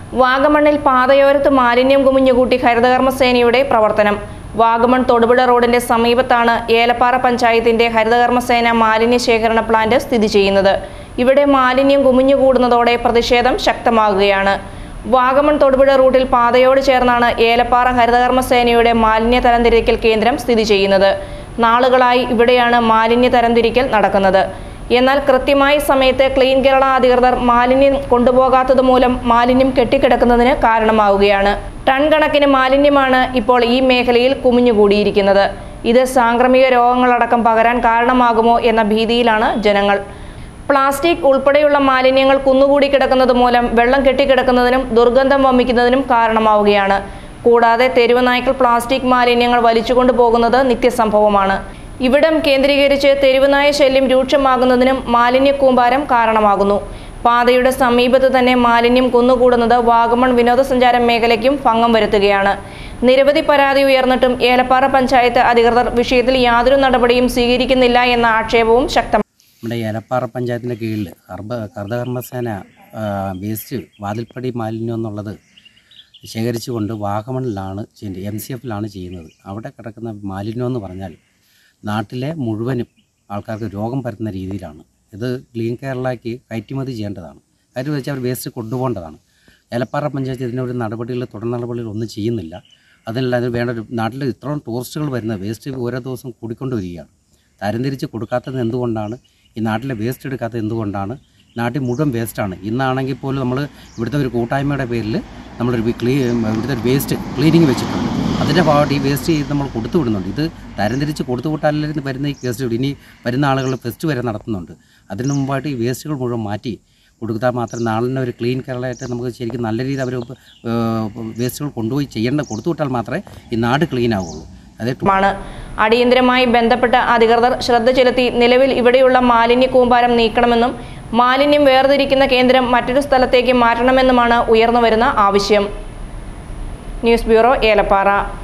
വാഗമണ്ണിൽ പാതയോരത്ത് മാലിന്യം കുമിഞ്ഞുകൂട്ടി ഹരിതകർമ്മസേനയുടെ പ്രവർത്തനം വാഗമൺ തൊടുപുഴ റോഡിന്റെ സമീപത്താണ് ഏലപ്പാറ പഞ്ചായത്തിന്റെ ഹരിതകർമ്മസേന മാലിന്യ ശേഖരണ പ്ലാന്റ് സ്ഥിതി ചെയ്യുന്നത് ഇവിടെ മാലിന്യം കുമിഞ്ഞുകൂടുന്നതോടെ പ്രതിഷേധം ശക്തമാകുകയാണ് വാഗമൺ തൊടുപുഴ റൂട്ടിൽ പാതയോട് ചേർന്നാണ് ഏലപ്പാറ ഹരിതകർമ്മസേനയുടെ മാലിന്യ തരംതിരിക്കൽ കേന്ദ്രം സ്ഥിതി ചെയ്യുന്നത് നാളുകളായി ഇവിടെയാണ് മാലിന്യ തരംതിരിക്കൽ നടക്കുന്നത് എന്നാൽ കൃത്യമായ സമയത്ത് ക്ലീൻ കേരള അധികൃതർ മാലിന്യം കൊണ്ടുപോകാത്തത് മൂലം മാലിന്യം കെട്ടിക്കിടക്കുന്നതിന് കാരണമാവുകയാണ് ടൺ കണക്കിന് മാലിന്യമാണ് ഇപ്പോൾ ഈ മേഖലയിൽ കുമിഞ്ഞുകൂടിയിരിക്കുന്നത് ഇത് സാംക്രമിക രോഗങ്ങളടക്കം പകരാൻ കാരണമാകുമോ എന്ന ഭീതിയിലാണ് ജനങ്ങൾ പ്ലാസ്റ്റിക് ഉൾപ്പെടെയുള്ള മാലിന്യങ്ങൾ കുന്നുകൂടി കിടക്കുന്നത് മൂലം വെള്ളം കെട്ടിക്കിടക്കുന്നതിനും ദുർഗന്ധം വമിക്കുന്നതിനും കാരണമാവുകയാണ് കൂടാതെ തെരുവ് നായ്ക്കൾ പ്ലാസ്റ്റിക് മാലിന്യങ്ങൾ വലിച്ചുകൊണ്ടു പോകുന്നത് നിത്യസംഭവമാണ് ഇവിടം കേന്ദ്രീകരിച്ച് തെരുവുനായ ശല്യം രൂക്ഷമാകുന്നതിനും മാലിന്യ കൂമ്പാരം കാരണമാകുന്നു പാതയുടെ സമീപത്ത് തന്നെ മാലിന്യം കുന്നുകൂടുന്നത് വാഗമൺ വിനോദസഞ്ചാര മേഖലയ്ക്കും ഭംഗം വരുത്തുകയാണ് നിരവധി പരാതി ഉയർന്നിട്ടും ഏലപ്പാറ പഞ്ചായത്ത് അധികൃതർ വിഷയത്തിൽ യാതൊരു നടപടിയും സ്വീകരിക്കുന്നില്ല എന്ന ആക്ഷേപവും ശക്തമാണ് നമ്മുടെ ഏലപ്പാറ പഞ്ചായത്തിൻ്റെ കീഴിൽ ഹർബ ഹരിതകർമ്മസേന ആ, വേസ്റ്റ് വാതിൽപ്പടി മാലിന്യം എന്നുള്ളത് ശേഖരിച്ചുകൊണ്ട് വാഗമണിലാണ് ചെയ്യുന്നത് എം സി എഫിലാണ് ചെയ്യുന്നത് അവിടെ കിടക്കുന്ന മാലിന്യം എന്ന് പറഞ്ഞാൽ നാട്ടിലെ മുഴുവനും ആൾക്കാർക്ക് രോഗം പരത്തുന്ന രീതിയിലാണ് ഇത് ക്ലീൻ കേരളയ്ക്ക് കയറ്റുമതി ചെയ്യേണ്ടതാണ് കാര്യം വെച്ചാൽ അവർ വേസ്റ്റ് കൊണ്ടുപോകേണ്ടതാണ് ഏലപ്പാറ പഞ്ചായത്ത് ഇതിനൊരു നടപടികൾ തുടർ നടപടികൾ ഒന്നും ചെയ്യുന്നില്ല അതിനല്ലാതെ വേണ്ട ഒരു നാട്ടിൽ ഇത്രയും ടൂറിസ്റ്റുകൾ വരുന്ന വേസ്റ്റ് ഓരോ ദിവസം കൂടിക്കൊണ്ടുവരികയാണ് തരംതിരിച്ച് കൊടുക്കാത്തത് എന്തുകൊണ്ടാണ് ഈ നാട്ടിലെ വേസ്റ്റ് എടുക്കാത്തത് എന്തുകൊണ്ടാണ് നാട്ടിൽ മുഴുവൻ വേസ്റ്റാണ് ഇന്നാണെങ്കിൽ പോലും നമ്മൾ ഇവിടുത്തെ ഒരു കൂട്ടായ്മയുടെ പേരിൽ നമ്മളൊരു വി- ക്ലീ ഇവിടുത്തെ ഒരു വേസ്റ്റ് ക്ലീനിങ് വെച്ചിട്ടുണ്ട് അതിൻ്റെ ഭാഗമായിട്ട് ഈ വേസ്റ്റ് നമ്മൾ കൊടുത്തു വിടുന്നുണ്ട് ഇത് തരംതിരിച്ച് കൊടുത്തു വിട്ടാലും വരുന്ന ഈ വേസ്റ്റ് ഇനി വരുന്ന ആളുകൾ ഫെസ്റ്റ് വരെ നടത്തുന്നുണ്ട് അതിന് മുമ്പായിട്ട് ഈ വേസ്റ്റുകൾ മുഴുവൻ മാറ്റി കൊടുത്താൽ മാത്രം നാളിനെ ഒരു ക്ലീൻ കേരളമായിട്ട് നമുക്ക് ശരിക്കും നല്ല രീതിയിൽ അവർ വേസ്റ്റുകൾ കൊണ്ടുപോയി ചെയ്യേണ്ട കൊടുത്തു വിട്ടാൽ മാത്രമേ ഈ നാട് ക്ലീൻ ആവുള്ളൂ അതേ മാണ് അടിയന്തരമായി ബന്ധപ്പെട്ട അധികൃതർ ശ്രദ്ധ ചെലുത്തി നിലവിൽ ഇവിടെയുള്ള മാലിന്യ കൂമ്പാരം നീക്കണമെന്നും മാലിന്യം വേർതിരിക്കുന്ന കേന്ദ്രം മറ്റൊരു സ്ഥലത്തേക്ക് മാറ്റണമെന്നുമാണ് ഉയർന്നുവരുന്ന ആവശ്യം ന്യൂസ് ബ്യൂറോ ഏലപ്പാറ